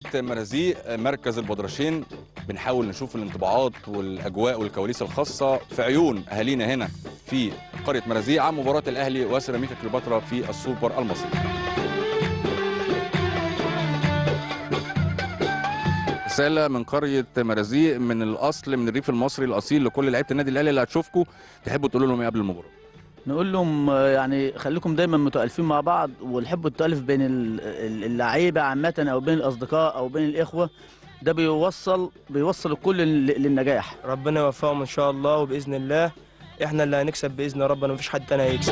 مرازيق مركز البدرشين بنحاول نشوف الانطباعات والاجواء والكواليس الخاصه في عيون اهالينا هنا في قريه مرازيق عن مباراه الاهلي وسيراميكا كليوباترا في السوبر المصري رساله من قريه مرازيق من الاصل من الريف المصري الاصيل لكل لعيبه النادي الاهلي اللي هتشوفكم تحبوا تقولوا لهم ايه قبل المباراه نقول لهم آه، يعني خليكم دايما متالفين مع بعض والحب التالف بين ال- ال- اللعيبه عامه او بين الاصدقاء او بين الاخوه ده بيوصل بيوصل الكل لل- للنجاح ربنا يوفقهم ان شاء الله وباذن الله احنا اللي هنكسب باذن ربنا مفيش حد تاني هيكسب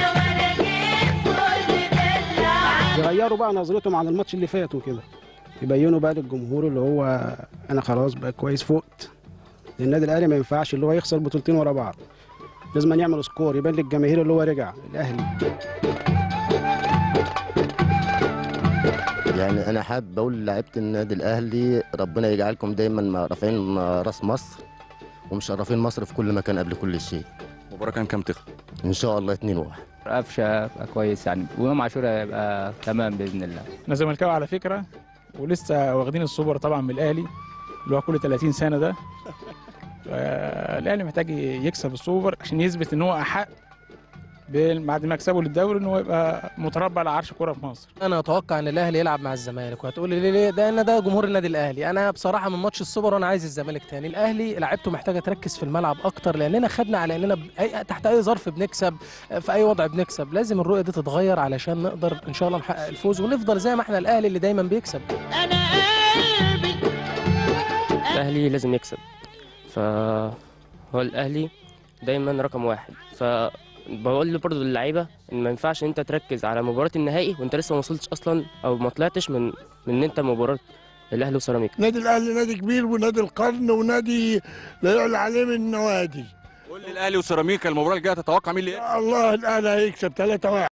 يغيروا بقى نظرتهم عن الماتش اللي فات وكده يبينوا بقى للجمهور اللي هو انا خلاص بقى كويس فقت النادي الاهلي ما ينفعش اللي هو يخسر بطولتين ورا بعض لازم يعمل سكور يبان للجماهير اللي هو رجع الاهلي يعني انا حابب اقول لعيبه النادي الاهلي ربنا يجعلكم دايما رافعين راس مصر ومشرفين مصر في كل مكان قبل كل شيء المباراه كان كام تخلص ان شاء الله 2 1 قفشه يبقى كويس يعني ويوم عاشوراء يبقى تمام باذن الله انا زملكاوي على فكره ولسه واخدين السوبر طبعا من الاهلي اللي هو كل 30 سنه ده الاهلي محتاج يكسب السوبر عشان يثبت ان هو احق بال- بعد ما يكسبه للدوري ان هو يبقى متربع على عرش كوره في مصر انا اتوقع ان الاهلي يلعب مع الزمالك وهتقول لي ليه ليه ده ان ده جمهور النادي الاهلي انا بصراحه من ماتش السوبر وانا عايز الزمالك تاني الاهلي لعيبته محتاجه تركز في الملعب اكتر لاننا خدنا على اننا بأي تحت اي ظرف بنكسب في اي وضع بنكسب لازم الرؤيه دي تتغير علشان نقدر ان شاء الله نحقق الفوز ونفضل زي ما احنا الاهلي اللي دايما بيكسب الاهلي لازم يكسب فهو الاهلي دايما رقم واحد فبقول برضه للعيبه ان ما ينفعش انت تركز على مباراه النهائي وانت لسه ما وصلتش اصلا او ما طلعتش من من ان انت مباراه الاهلي وسيراميكا نادي الاهلي نادي كبير ونادي القرن ونادي لا يعلى عليه من النوادي قول لي الاهلي وسيراميكا المباراه الجايه تتوقع مين اللي الله الاهلي هيكسب 3 1